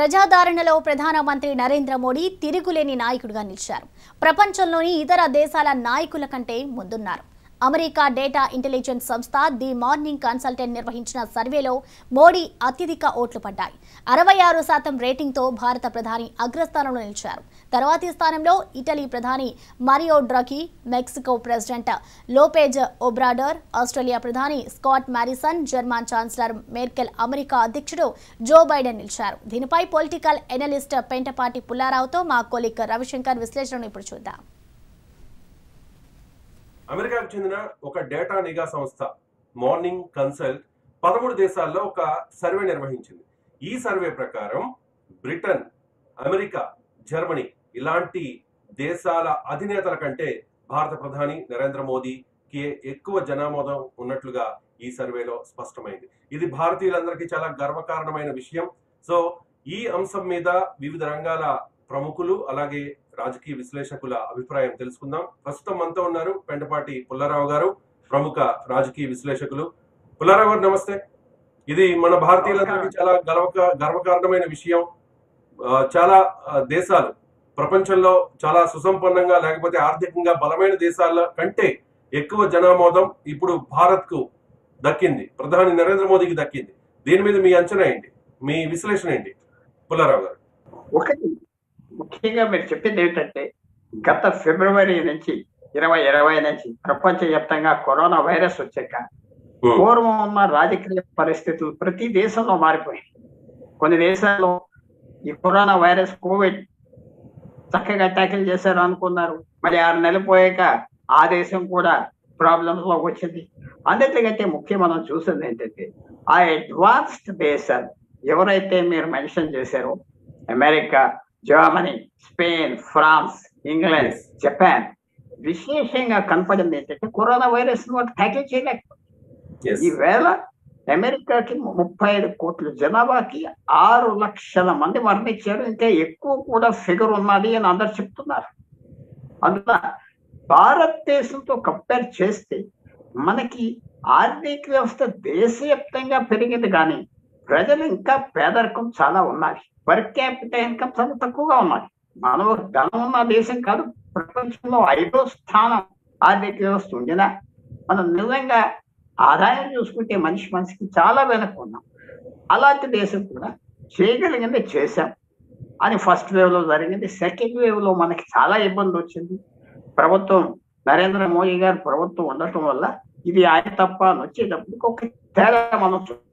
ప్రజాదరణలో ప్రధానమంత్రి నరేంద్ర మోడీ తిరుగులేని నాయకుడిగా నిలిచారు ప్రపంచంలోని ఇతర దేశాల నాయకుల కంటే ముందున్నారు అమెరికా డేటా ఇంటెలిజెన్స్ సంస్థ ది మార్నింగ్ కన్సల్టెంట్ నిర్వహించిన సర్వేలో మోడీ అత్యధిక ఓట్లు పడ్డాయి అరవై ఆరు శాతం రేటింగ్తో భారత ప్రధాని అగ్రస్థానంలో నిలిచారు తర్వాతి స్థానంలో ఇటలీ ప్రధాని Mario Draghi Mexico president Lopez Obrador Australia ప్రధాని Scott Morrison German chancellor Merkel America అధ్యక్షుడు జో బైడెన్ నిలిచారు దీనిపై పొలిటికల్ ఎనలిస్ట్ పెంటపాటి పుల్లారావుతో మా కొలిక్ రవిశంకర్ విశ్లేషణను ఇప్పుడు చూద్దాం అమెరికాకు చెందిన ఒక డేటా నిఘా సంస్థ మార్నింగ్ కన్సల్ట్ పదమూడు దేశాల్లో ఒక సర్వే నిర్వహించింది ఈ సర్వే ప్రకారం బ్రిటన్ అమెరికా జర్మనీ ఇలాంటి దేశాల అధినేతల కంటే భారత ప్రధాని నరేంద్ర మోదీకి ఎక్కువ జనామోదం ఉన్నట్లుగా ఈ సర్వేలో స్పష్టమైంది ఇది భారతీయులందరికీ చాలా గర్వకారణమైన విషయం సో ఈ అంశం మీద వివిధ రంగాల ప్రముఖులు అలాగే రాజకీయ విశ్లేషకుల అభిప్రాయం తెలుసుకుందాం ప్రస్తుతం మనతో ఉన్నారు పెంటపాటి పుల్లారావు గారు ప్రముఖ రాజకీయ విశ్లేషకులు పుల్లారావు గారు నమస్తే ఇది మన భారతీయులందరికీ చాలా గర్వక గర్వకారణమైన విషయం ఆ, చాలా ఆ, దేశాలు ప్రపంచంలో చాలా సుసంపన్నంగా లేకపోతే ఆర్థికంగా బలమైన దేశాల కంటే ఎక్కువ జనామోదం ఇప్పుడు భారత్ కు దక్కింది ప్రధాని నరేంద్ర మోదీకి దక్కింది దీని మీద మీ అంచనా ఏంటి మీ విశ్లేషణ ఏంటి పుల్లారావు గారు ఒకటి ముఖ్యంగా మీరు చెప్పింది ఏమిటంటే గత ఫిబ్రవరి నుంచి ఇరవై ఇరవై నుంచి ప్రపంచవ్యాప్తంగా కరోనా వైరస్ వచ్చాక Hmm. పూర్వం ఉన్న రాజకీయ పరిస్థితులు ప్రతి దేశంలో మారిపోయాయి కొన్ని దేశాల్లో ఈ కరోనా వైరస్ కోవిడ్ చక్కగా ట్యాకిల్ చేశారు అనుకున్నారు మరి ఆరు నెలలు పోయాక ఆ దేశం కూడా ప్రాబ్లమ్స్ లో వచ్చింది అన్నిటికంటే ముఖ్యం మనం చూసింది ఏంటంటే ఆ అడ్వాన్స్డ్ దేశాలు ఎవరైతే మీరు మెన్షన్ చేశారో America Germany Spain France England Yes. Japan విశేషంగా కనపడింది ఏంటంటే కరోనా వైరస్ ట్యాకిల్ చేయలేక Yes. ఈవేళ అమెరికాకి ముప్పై ఐదు కోట్ల జనాభాకి ఆరు లక్షల మంది మరణించారు ఇంకా ఎక్కువ కూడా ఫిగర్ ఉన్నది అని అందరు చెప్తున్నారు అందున భారతదేశంతో కంపేర్ చేస్తే మనకి ఆర్థిక వ్యవస్థ దేశవ్యాప్తంగా పెరిగింది కానీ ప్రజలు ఇంకా పేదరికం చాలా ఉన్నది పర్ క్యాపిటల్ ఇన్కమ్ చాలా తక్కువగా ఉన్నది మనం ఒక ధనం ఉన్న దేశం కాదు ప్రపంచంలో ఐదో స్థానం ఆర్థిక వ్యవస్థ ఉండినా మనం నిజంగా ఆదాయం చూసుకుంటే మనిషి మనిషికి చాలా వెనక్కి ఉన్నాం అలాంటి దేశం కూడా చేయగలిగింది చేశాం అని ఫస్ట్ వేవ్ లో జరిగింది సెకండ్ వేవ్ లో మనకి చాలా ఇబ్బంది వచ్చింది ప్రభుత్వం నరేంద్ర మోడీ గారు ప్రభుత్వం ఉండటం వల్ల ఇది ఆయన తప్ప అని వచ్చేటప్పటికి ఒక తేడా మనం చూ-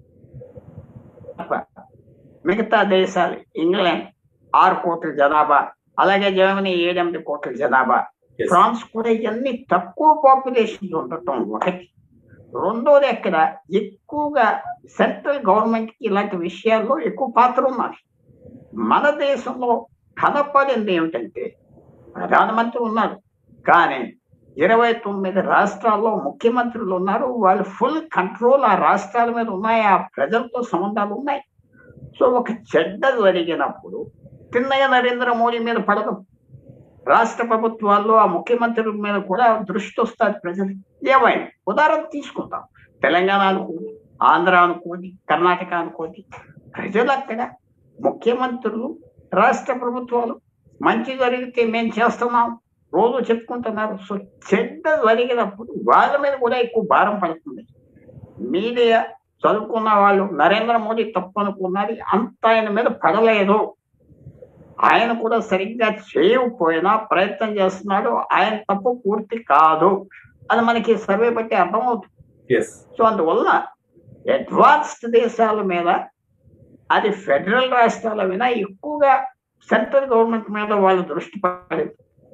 తప్ప మిగతా దేశాలు ఇంగ్లాండ్ ఆరు కోట్ల జనాభా అలాగే జర్మనీ ఏడెనిమిది కోట్ల జనాభా Yes. ఫ్రాన్స్ కూడా ఇవన్నీ తక్కువ పాపులేషన్ ఉండటం ఒకటి రెండోది ఎక్కడ ఎక్కువగా సెంట్రల్ గవర్నమెంట్ కి ఇలాంటి విషయాల్లో ఎక్కువ పాత్ర ఉన్నది మన దేశంలో కనపడింది ఏమిటంటే ప్రధానమంత్రి ఉన్నారు కానీ ఇరవై తొమ్మిది రాష్ట్రాల్లో ముఖ్యమంత్రులు ఉన్నారు వాళ్ళు ఫుల్ కంట్రోల్ ఆ రాష్ట్రాల మీద ఉన్నాయి ఆ ప్రజలతో సంబంధాలు ఉన్నాయి సో ఒక చెడ్డ జరిగినప్పుడు తిన్నయ్య నరేంద్ర మోడీ మీద పడదు రాష్ట్ర ప్రభుత్వాల్లో ఆ ముఖ్యమంత్రుల మీద కూడా దృష్టి వస్తుంది ప్రజలు ఏమైనా ఉదాహరణ తీసుకుంటాం తెలంగాణ అనుకోండి ఆంధ్ర అనుకోండి కర్ణాటక అనుకోండి ప్రజలు అక్కడ ముఖ్యమంత్రులు రాష్ట్ర ప్రభుత్వాలు మంచి జరిగితే మేము చేస్తున్నాం రోజు చెప్పుకుంటున్నారు సో చెడ్డ జరిగినప్పుడు వాళ్ళ మీద కూడా ఎక్కువ భారం పడుతుంది మీడియా చదువుకున్న వాళ్ళు నరేంద్ర మోడీ తప్పు అనుకున్నది అంత ఆయన మీద పడలేదు ఆయన కూడా సరిగ్గా చేయకపోయినా ప్రయత్నం చేస్తున్నాడు ఆయన తప్పు పూర్తి కాదు అది మనకి సర్వే బట్టి అర్థమవుతుంది ఎస్ సో అందువల్ల అడ్వాన్స్డ్ దేశాల మీద అది ఫెడరల్ రాష్ట్రాల మీద ఎక్కువగా సెంట్రల్ గవర్నమెంట్ మీద వాళ్ళ దృష్టి పడింది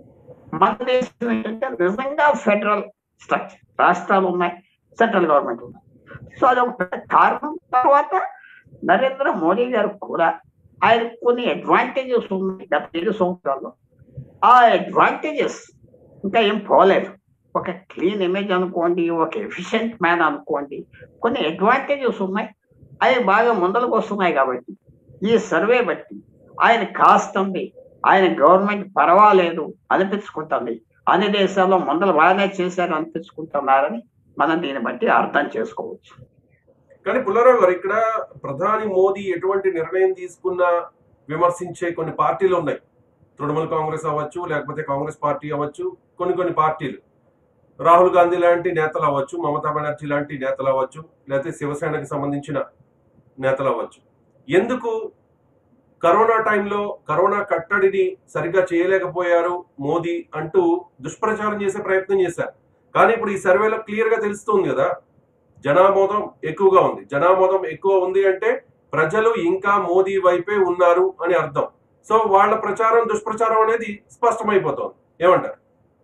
మన దేశం ఏంటంటే నిజంగా ఫెడరల్ స్ట్రక్చర్ రాష్ట్రాలు ఉన్నాయి సెంట్రల్ గవర్నమెంట్ ఉన్నాయి సో అది ఒక కారణం తర్వాత నరేంద్ర మోడీ గారు కూడా ఆయన కొన్ని అడ్వాంటేజెస్ ఉన్నాయి గత ఐదు సంవత్సరాల్లో ఆ అడ్వాంటేజెస్ ఇంకా ఏం పోలేదు ఒక క్లీన్ ఇమేజ్ అనుకోండి ఒక ఎఫిషియెంట్ మ్యాన్ అనుకోండి కొన్ని అడ్వాంటేజెస్ ఉన్నాయి అవి బాగా ముందరకు వస్తున్నాయి కాబట్టి ఈ సర్వే బట్టి ఆయన కాస్తుంది ఆయన గవర్నమెంట్ పర్వాలేదు అనిపించుకుంటుంది అన్ని దేశాల్లో ముందలు బాగానే చేశారు అనిపించుకుంటున్నారని మనం దీన్ని బట్టి అర్థం చేసుకోవచ్చు కానీ పుల్లారావు గారు ఇక్కడ ప్రధాని మోదీ ఎటువంటి నిర్ణయం తీసుకున్నా విమర్శించే కొన్ని పార్టీలు ఉన్నాయి తృణమూల్ కాంగ్రెస్ అవ్వచ్చు లేకపోతే కాంగ్రెస్ పార్టీ అవ్వచ్చు కొన్ని కొన్ని పార్టీలు రాహుల్ గాంధీ లాంటి నేతలు అవ్వచ్చు మమతా బెనర్జీ లాంటి నేతలు అవ్వచ్చు లేకపోతే శివసేనకి సంబంధించిన నేతలు అవ్వచ్చు ఎందుకు కరోనా టైంలో కరోనా కట్టడిని సరిగ్గా చేయలేకపోయారు మోదీ అంటూ దుష్ప్రచారం చేసే ప్రయత్నం చేశారు కానీ ఇప్పుడు ఈ సర్వేలో క్లియర్ గా తెలుస్తుంది కదా జనామోదం ఎక్కువగా ఉంది జనామోదం ఎక్కువ ఉంది అంటే ప్రజలు ఇంకా మోదీ వైపే ఉన్నారు అని అర్థం సో వాళ్ళ ప్రచారం దుష్ప్రచారం అనేది స్పష్టమైపోతుంది ఏమంటారు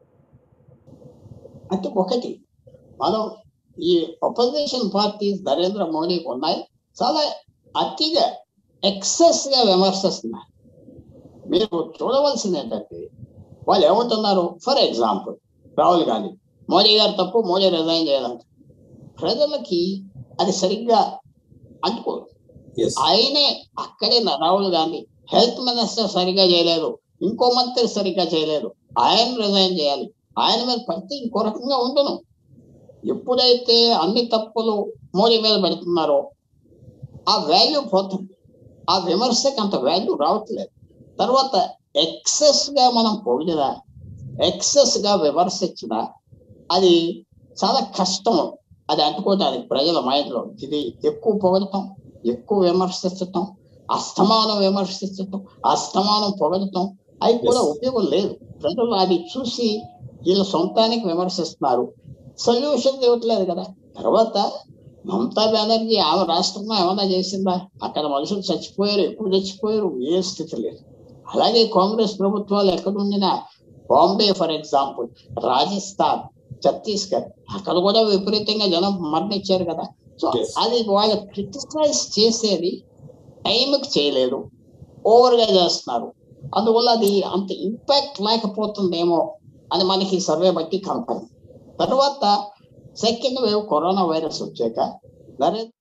అంటే ఒకటి మనం ఈ అపోజిషన్ పార్టీస్ నరేంద్ర మోడీకి ఉన్నాయి చాలా అతిగా ఎక్సెస్ గా విమర్శిస్తున్నారు మీరు చూడవలసింది ఏంటంటే వాళ్ళు ఏమంటున్నారు ఫర్ ఎగ్జాంపుల్ రాహుల్ గాంధీ మోడీ గారు తప్పు మోడీ రిజైన్ చేయాలంట ప్రజలకి అది సరిగ్గా అంటుకోదు ఆయనే అక్కడే నా రాహుల్ గాంధీ హెల్త్ మినిస్టర్ సరిగ్గా చేయలేదు ఇంకో మంత్రి సరిగ్గా చేయలేదు ఆయన రిజైన్ చేయాలి ఆయన మీద పడితే ఇంకో రకంగా ఉండను ఎప్పుడైతే అన్ని తప్పులు మోడీ మీద పెడుతున్నారో ఆ వాల్యూ పోతుంది ఆ విమర్శకి అంత వాల్యూ రావట్లేదు తర్వాత ఎక్సెస్ గా మనం పొగిడినా ఎక్సెస్ గా విమర్శించినా అది చాలా కష్టం అది అంటుకోవడానికి ప్రజల మైండ్ లో ఇది ఎక్కువ పొగడటం ఎక్కువ విమర్శించటం అస్తమానం విమర్శించటం అస్తమానం పొగడటం అవి కూడా Yes. ఉపయోగం లేదు ప్రజలు అది చూసి వీళ్ళ సొంతానికి విమర్శిస్తున్నారు సొల్యూషన్ ఇవ్వట్లేదు కదా తర్వాత మమతా బెనర్జీ ఆమె రాష్ట్రంలో ఏమైనా చేసిందా అక్కడ మనుషులు చచ్చిపోయారు ఎప్పుడు చచ్చిపోయారు ఏ స్థితి లేదు అలాగే కాంగ్రెస్ ప్రభుత్వాలు ఎక్కడుండినా బాంబే ఫర్ ఎగ్జాంపుల్ రాజస్థాన్ ఛత్తీస్గఢ్ అక్కడ కూడా విపరీతంగా జనం మరణించారు కదా సో Yes. అది వాళ్ళు క్రిటిసైజ్ చేసేది టైంకి చేయలేదు ఓవర్ గా చేస్తున్నారు అందువల్ల అది అంత ఇంపాక్ట్ లేకపోతుందేమో అని మనకి సర్వే బట్టి కనపడింది తర్వాత సెకండ్ వేవ్ కరోనా వైరస్ వచ్చాక నరేంద్ర